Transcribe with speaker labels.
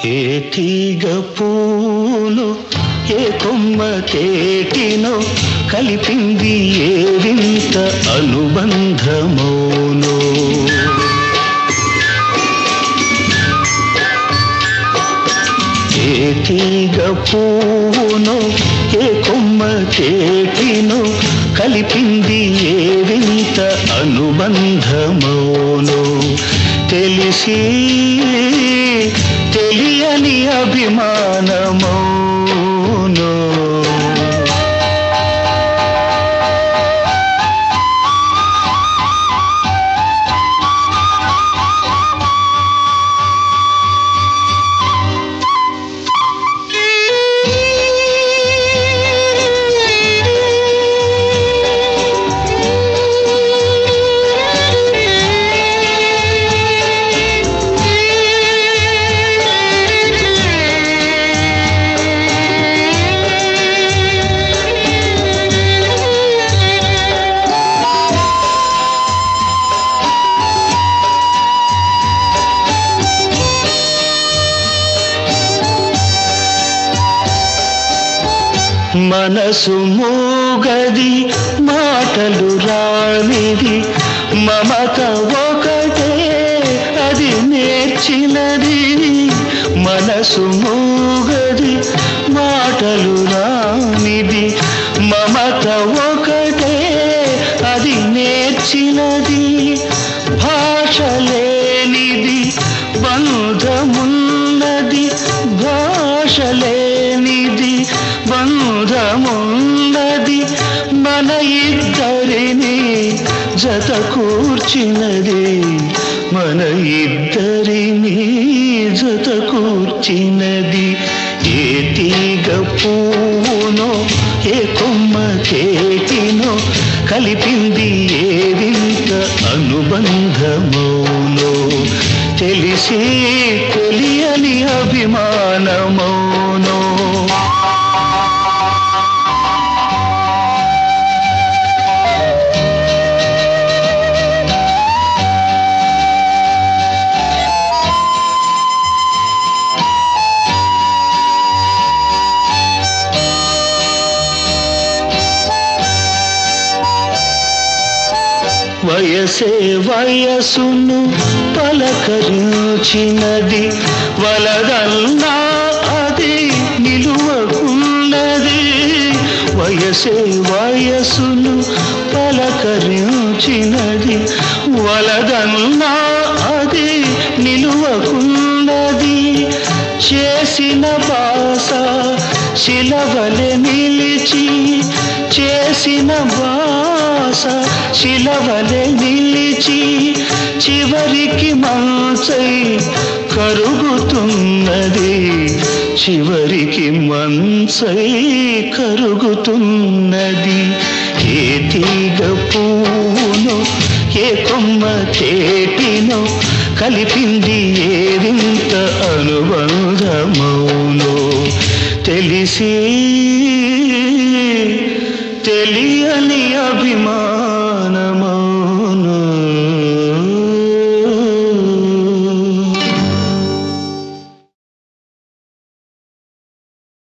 Speaker 1: ఏ తీగ పూను ఏ కొమ్మ తేటినో కలిపింది ఏ వింత అనుబంధమౌనో ఏ తీగ పూను ఏ కొమ్మ తేటినో కలిపింది ఏ వింత అనుబంధమౌనో తెలిసి తెలియని అభిమానమౌనో మనసు మూగది మాటలు రానిది మమత ఒకటే అది నేర్చినది మనసు మూగది మాటలు రానిది మమత ఒకటే అది నేర్చినది భాష లేనిది బంధమున్నది భాష లేనిది బంధమున్నది మన ఇద్దరిని జత కూర్చినది మన ఇద్దరిని జత కూర్చినది ఏ తీగ పూనో ఏ కొమ్మ చేతినో కలిపింది ఏ వింత అనుబంధమౌనో తెలిసి తెలియని అభిమానమౌనో వయసే వయసును పలకరించినది వలదన్నా అది నిలువకున్నది వయసే వయసును పలకరించినది వలదన్నా అది నిలువకున్నది చేసిన బాస శిలవలె నిలిచి చేసిన బాస శిలవలె నిలిచి చివరికి మంచై కరుగుతున్నది చివరికి మంచై కరుగుతున్నది ఏ తీగ పూను ఏ కొమ్మ చేటినో కలిపింది ఏ వింత అనుబంధమౌనో తెలిసి తెలియని అభిమానం